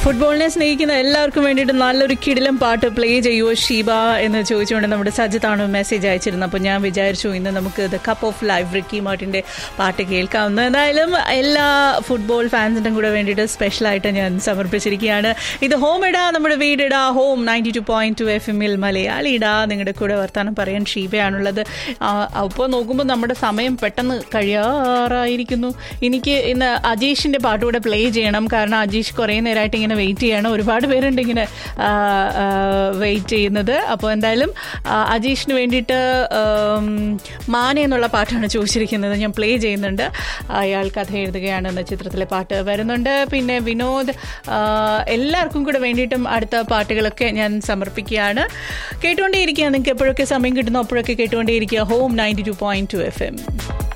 ഫുട്ബോളിനെ സ്നേഹിക്കുന്ന എല്ലാവർക്കും വേണ്ടിയിട്ട് നല്ലൊരു കിടിലം പാട്ട് പ്ലേ ചെയ്യുമോ ഷീബ എന്ന് ചോദിച്ചുകൊണ്ട് നമ്മുടെ സജിത്താണ് മെസ്സേജ് അയച്ചിരുന്നത് അപ്പോൾ ഞാൻ വിചാരിച്ചു ഇന്ന് നമുക്ക് the cup of life Ricky മാർട്ടിൻ്റെ പാട്ട് കേൾക്കാവുന്ന എന്തായാലും എല്ലാ ഫുട്ബോൾ ഫാൻസിൻ്റെ കൂടെ വേണ്ടിയിട്ട് സ്പെഷ്യലായിട്ട് ഞാൻ സമർപ്പിച്ചിരിക്കുകയാണ് ഇത് ഹോം ഇടാ നമ്മുടെ വീടിടാ home ninety two point two F എമ്മിൽ മലയാളി ഇടാ നിങ്ങളുടെ കൂടെ വർത്താനം പറയാൻ ഷീബയാണുള്ളത് അപ്പോൾ നോക്കുമ്പോൾ നമ്മുടെ സമയം പെട്ടെന്ന് കഴിയാറായിരിക്കുന്നു എനിക്ക് ഇന്ന് അജീഷിൻ്റെ പാട്ടുകൂടെ പ്ലേ ചെയ്യണം കാരണം അജീഷ് കുറേ നേരമായിട്ട് ഇങ്ങനെ വെയിറ്റ് ചെയ്യണം ഒരുപാട് പേരുണ്ട് ഇങ്ങനെ വെയിറ്റ് ചെയ്യുന്നത് അപ്പോൾ എന്തായാലും ആ, അജീഷിന് വേണ്ടിയിട്ട് ആം, മാന എന്നുള്ള പാട്ടാണ് ചോദിച്ചിരിക്കുന്നത് ഞാൻ പ്ലേ ചെയ്യുന്നുണ്ട് അയാൾ കഥ എഴുതുകയാണ് എന്ന ചിത്രത്തിലെ പാട്ട് വരുന്നുണ്ട് പിന്നെ വിനോദ് ആ, എല്ലാവർക്കും കൂടെ വേണ്ടിയിട്ടും അടുത്ത പാട്ടുകളൊക്കെ ഞാൻ സമർപ്പിക്കുകയാണ് കേട്ടുകൊണ്ടേയിരിക്കുക നിങ്ങൾക്ക് എപ്പോഴൊക്കെ സമയം കിട്ടുന്നോ അപ്പോഴൊക്കെ കേട്ടുകൊണ്ടേയിരിക്കുക home ninety two point two F M